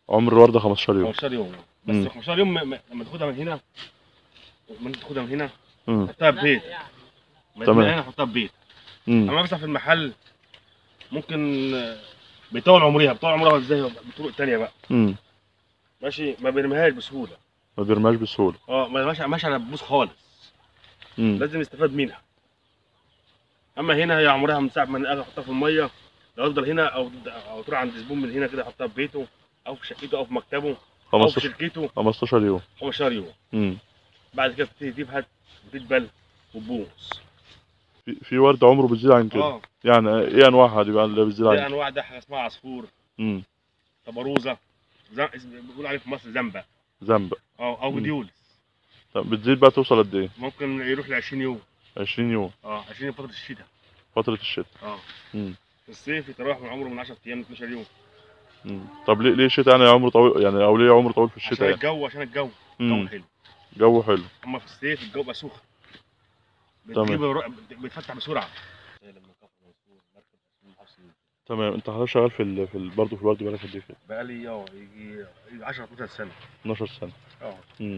عمر الورده 15 يوم 15 يوم بس مم. 15 يوم م- م- لما تاخدها من هنا لما انت تاخدها من هنا امم تحطها في بيت من تمام. هنا تحطها في بيت امم اما مثلا في المحل ممكن آه، بيطول عمرها بيطول عمرها ازاي بطرق تانية بقى امم ماشي ما بيرميهاش بسهوله ما بيرماش بسهوله اه ما ماشي ماشي على بوس خالص امم لازم يستفاد منها اما هنا هي عمرها من ساعه ما انا احطها في الميه لو افضل هنا او او تروح عند زبون من هنا كده احطها في بيته او في شقته او في مكتبه او في 15 شركته 15 يوم 15 يوم امم بعد كده تبتدي تبهت وتدبل وتبوظ في في ورد عمره بيزيد عن كده اه يعني ايه انواعها دي بقى اللي بتزيد دي عن انواع ده حاجه اسمها عصفور امم طبروزه زم... بيقولوا عليه في مصر زنبه زنبق اه او مم. ديولس طب بتزيد بقى توصل قد ايه ممكن يروح ل 20 يوم 20 يوم اه 20 يوم فتره الشتاء فتره الشتاء اه امم في الصيف يتراوح من عمره من 10 ايام ل 12 يوم امم طب ليه ليه الشتاء يعني عمره طويل يعني او ليه عمره طويل في عشان الشتاء يعني الجو عشان الجو امم الجو حلو جو حلو اما في الصيف الجو بقى سخن تمام. بتجيب الرو- بيتفتح بسرعه زي لما كفر منصور مركب اسمه حفص تمام انت حضرتك شغال في ال... في ال... برضه في الورد بقالك قد ايه كده بقى لي اه يجي يجي 10 12 سنه 12 سنه اه امم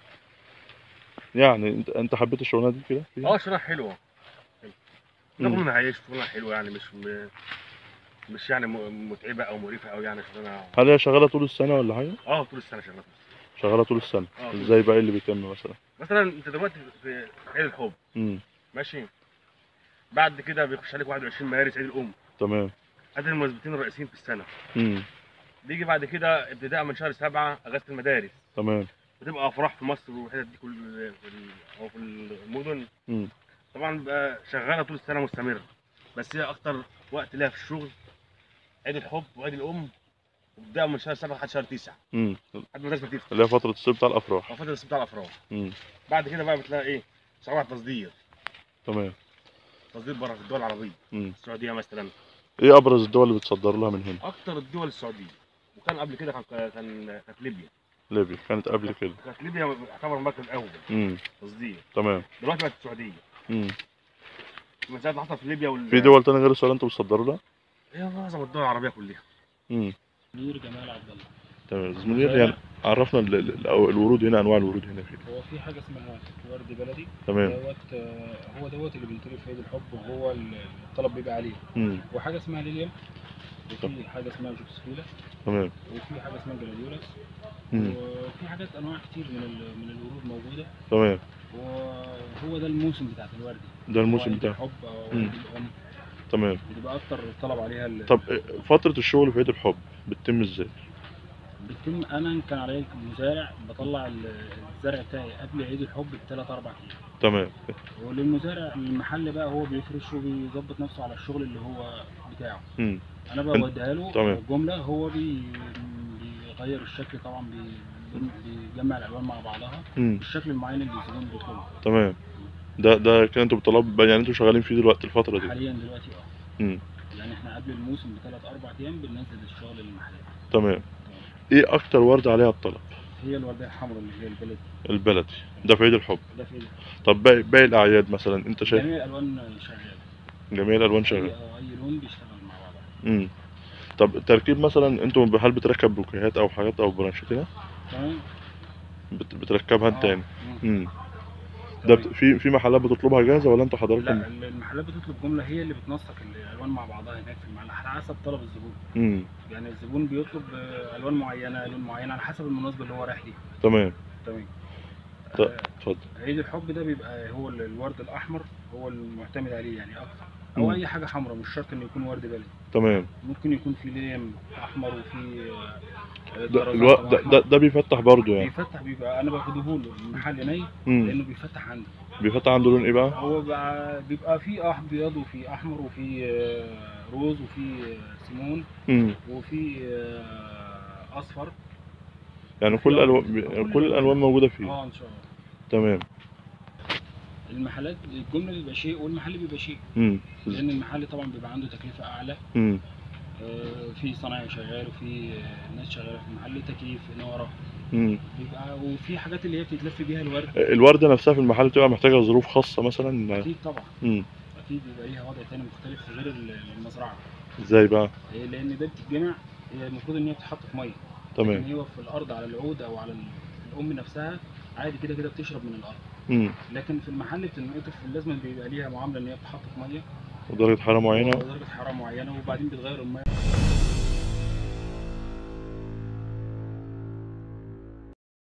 يعني انت انت حبيت الشغلانه دي كده فيها؟ اه شغلانه حلوه مم. رغم انها عايش شغلانه حلوه يعني مش م... مش يعني م- متعبه او مقرفه او يعني شغلانه هل هي شغاله طول السنه ولا حاجه اه طول السنه شغاله شغاله طول السنه اه ازاي بقى إيه اللي بيتم مثلا مثلا انت دلوقتي في في عيد الحب امم ماشي بعد كده بيخش عليك 21 مارس عيد الام تمام هذول المناسبتين الرئيسيين في السنه امم بيجي بعد كده ابتداء من شهر سبعة اجازه المدارس تمام بتبقى افراح في مصر والحتت دي كل في ال- او في المدن امم طبعا بقى شغاله طول السنه مستمره بس هي اكتر وقت لها في الشغل عيد الحب وعيد الام وبتبدا من شهر سبعة لحد شهر تسعة امم لحد ما الناس بتفتح اللي هي فتره الصيف بتاع الافراح او فتره الصيف بتاع الافراح امم بعد كده بقى بتلاقي ايه شغال على التصدير تمام تصدير بره في الدول العربيه امم السعوديه مثلا ايه ابرز الدول اللي بتصدر لها من هنا اكتر الدول السعوديه وكان قبل كده كان كان كانت ليبيا ليبيا كانت قبل كده كانت ليبيا تعتبر المركز الاول امم تصدير تمام دلوقتي بقت السعوديه امم من ساعه ما حصل في ليبيا وال... في دول تانية غير السعوديه انتوا بتصدروا لها هي معظم الدول العربيه كلها امم منير جمال عبد الله تمام أستاذ منير يعني عرفنا ال- ال- ال- الورود هنا انواع الورود هنا فين هو في حاجه اسمها ورد بلدي تمام دوت آه، هو دوت اللي بينطلب في عيد الحب وهو ال- الطلب بيبقى عليه امم وحاجه اسمها ليليوم وفي حاجه اسمها جوكسفيلا تمام وفي حاجه اسمها جلاديولاس امم وفي حاجات انواع كتير من ال- من الورود موجوده تمام وهو ده الموسم بتاعت الورد ده الموسم هو عيد بتاعه الحب او مم. عيد الام تمام بتبقى اكتر طلب عليها ال- طب إيه، فتره الشغل في عيد الحب بتتم ازاي بتتم انا إن كان عليا مزارع بطلع ال- الزرع بتاعي قبل عيد الحب بثلاث اربع ايام تمان وللمزارع المحل بقى هو بيفرش وبيظبط نفسه على الشغل اللي هو بتاعه امم انا بقى أنت- بديها له تمام. جمله هو بي بيغير الشكل طبعا بي بيجمع الالوان مع بعضها امم بالشكل المعين اللي الزبون بيطلبه تمام ده ده كان انتوا بطلب يعني انتوا شغالين فيه دلوقتي الفتره دي حاليا دلوقتي اه امم يعني احنا قبل الموسم بثلاث اربع ايام بننزل الشغل المحلي تمام ايه اكتر ورده عليها الطلب هي الورديه الحمراء اللي هي البلد البلدي ده في عيد الحب ده في طب باقي باقي الاعياد مثلا انت شايف جميع الالوان شغاله جميع الالوان اي شغاله آه، أي لون بيشتغل مع بعضها امم طب التركيب مثلا انتوا هل بتركب بوكيهات او حاجات او برانشات هنا تمام بت- بتركبها انت آه، تاني مم. امم ده بت... في في محلات بتطلبها جاهزه ولا انتوا حضراتكم لا المحلات بتطلب جمله هي اللي بتنسق الالوان مع بعضها هناك في المحل على حسب طلب الزبون امم يعني الزبون بيطلب آه، الوان معينه لون معين على حسب المناسبه اللي هو رايح ليها تمام تمام طب آه، اتفضل عيد الحب ده بيبقى هو ال- الورد الاحمر هو المعتمد عليه يعني اكتر مم. او اي حاجه حمراء مش شرط انه يكون ورد بلدي تمام ممكن يكون في ليم احمر وفي آه، ده درجات الو... طبعاً ده, ده, ده بيفتح برضه يعني بيفتح بيبقى انا باخده له المحل ني امم لانه بيفتح عندي بيفتح عنده لون ايه بقى هو بقى بيبقى في ابيض وفي احمر وفي آه، روز وفي آه، سيمون امم وفي آه، اصفر يعني كل الالوان كل كل الالوان موجوده فيه اه ان شاء الله تمام المحلات الجمله بيبقى شيء والمحل بيبقى شيء امم لان المحل طبعا بيبقى عنده تكلفه اعلى امم آه، في صنايعي شغال وفي آه، ناس شغاله في المحل تكييف اناره امم بيبقى وفي حاجات اللي هي بتتلف بيها الورد الورده نفسها في المحل بتبقى محتاجه ظروف خاصه مثلا اكيد طبعا امم اكيد بيبقى ليها وضع تاني مختلف غير المزرعه ازاي بقى آه، لان ده بتتجمع هي المفروض ان هي بتتحط في ميه تمام لكن هو في الارض على العود او على ال- الام نفسها عادي كده كده بتشرب من الارض امم لكن في المحل بتنقطف لازم بيبقى ليها معامله ان هي بتتحط في ميه ودرجة حرارة معينة ودرجه حراره معينه وبعدين بتغير الميه